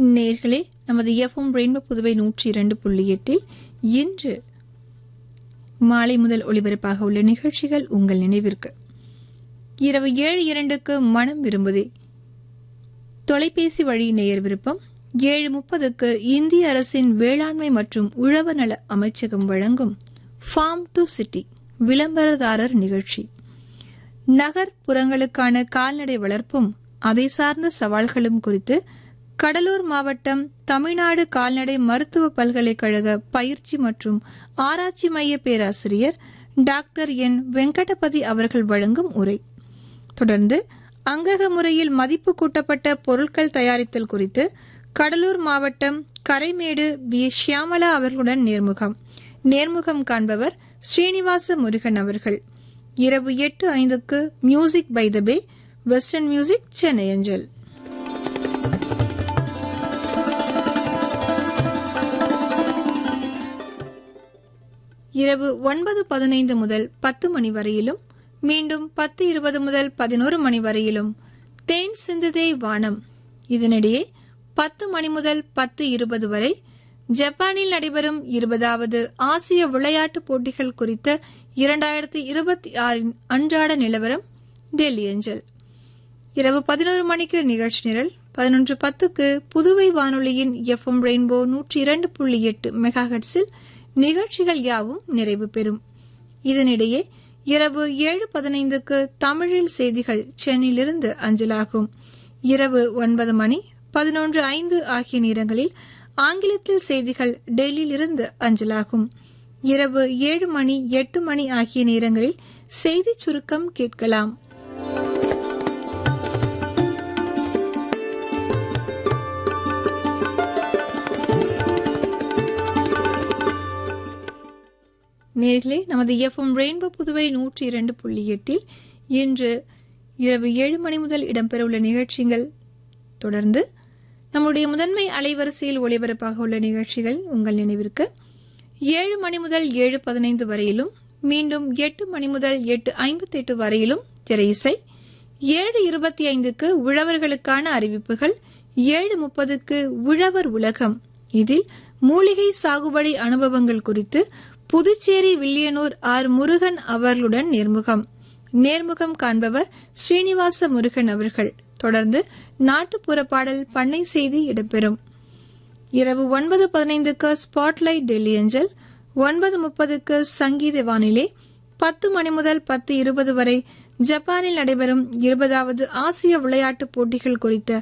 நேர்களே நமது FM rainbow Puduvai நூற்றி இரண்டு புள்ளி எட்டில் இன்று மாலை முதல் ஒளிபரப்பாக உள்ள நிகழ்ச்சிகள் உங்கள் நினைவிற்கு இரவு ஏழு இரண்டுக்கு மனம் விரும்புதே தொலைபேசி வழி நேயர் விருப்பம் ஏழு முப்பதுக்கு இந்திய அரசின் வேளாண்மை மற்றும் உழவு நல அமைச்சகம் வழங்கும் ஃபார்ம் டு சிட்டி விளம்பரதாரர் நிகழ்ச்சி நகர்ப்புறங்களுக்கான கால்நடை வளர்ப்பும் அதை சார்ந்த சவால்களும் குறித்து கடலூர் மாவட்டம் தமிழ்நாடு கால்நடை மருத்துவ பல்கலைக்கழக பயிற்சி மற்றும் ஆராய்ச்சி மைய பேராசிரியர் டாக்டர் என் வெங்கடபதி அவர்கள் வழங்கும் உரை தொடர்ந்து அங்கக முறையில் மதிப்பு கூட்டப்பட்ட பொருட்கள் தயாரித்தல் குறித்து கடலூர் மாவட்டம் கரைமேடு பி ஷியாமலா அவர்களுடன் நேர்முகம் நேர்முகம் காண்பவர் ஸ்ரீனிவாச முருகன் அவர்கள் இரவு எட்டு ஐந்துக்கு music by the bay western music Chennai அஞ்சல் இரவு ஒன்பது பதினைந்து முதல் பத்து மணி வரையிலும் மீண்டும் பத்து இருபது முதல் பதினோரு மணி வரையிலும் தேன் சிந்துதே வானம் இதனிடையே பத்து மணி முதல் பத்து இருபது வரை ஜப்பானில் நடைபெறும் இருபதாவது ஆசிய விளையாட்டுப் போட்டிகள் குறித்த இரண்டாயிரத்தி இருபத்தி ஆறின் அன்றாட நிலவரம் டெல்லி அஞ்சல் இரவு பதினோரு மணிக்கு நிகழ்ச்சி நிரல் பதினொன்று பத்துக்கு புதுவை வானொலியின் எஃப்எம் ரெயின்போ நூற்றி இரண்டு புள்ளி எட்டு மெகாஹெட்ஸில் நிகழ்ச்சிகள் யாவும் நிறைவு பெறும் இதனிடையே இரவு ஏழு பதினைந்துக்கு தமிழில் செய்திகள் சென்னையிலிருந்து அஞ்சலாகும் இரவு ஒன்பது மணி பதினொன்று ஐந்து ஆகிய நேரங்களில் ஆங்கிலத்தில் செய்திகள் டெல்லியிலிருந்து அஞ்சலாகும் இரவு ஏழு மணி எட்டு மணி ஆகிய நேரங்களில் செய்திச் சுருக்கம் கேட்கலாம் நேர்களே நமது எஃப்எம் ரெயின்போ புதுவை நூற்றி இரண்டு புள்ளி எட்டில் இன்று இரவு ஏழு மணி முதல் இடம்பெறவுள்ள நிகழ்ச்சிகள் தொடர்ந்து நம்முடைய முதன்மை அலைவரிசையில் ஒளிபரப்பாக உள்ள நிகழ்ச்சிகள் உங்கள் நினைவிற்கு ஏழு மணி முதல் ஏழு பதினைந்து வரையிலும் மீண்டும் எட்டு மணி முதல் எட்டு ஐம்பத்தி எட்டு வரையிலும் திரையிசை ஏழு இருபத்தி ஐந்துக்கு உழவர்களுக்கான அறிவிப்புகள் ஏழு முப்பதுக்கு உழவர் உலகம் இதில் மூலிகை சாகுபடி அனுபவங்கள் குறித்து புதுச்சேரி வில்லியனூர் ஆர் முருகன் அவர்களுடன் நேர்முகம் நேர்முகம் காண்பவர் ஸ்ரீனிவாச முருகன் அவர்கள் தொடர்ந்து நாட்டுப்புற பாடல் பண்ணை செய்தி இடம்பெறும் இரவு ஒன்பது பதினைந்துக்கு ஸ்பாட்லைட் டெல்லி அஞ்சல் ஒன்பது முப்பதுக்கு சங்கீத வானிலை பத்து மணி முதல் பத்து இருபது வரை ஜப்பானில் நடைபெறும் இருபதாவது ஆசிய விளையாட்டுப் போட்டிகள் குறித்த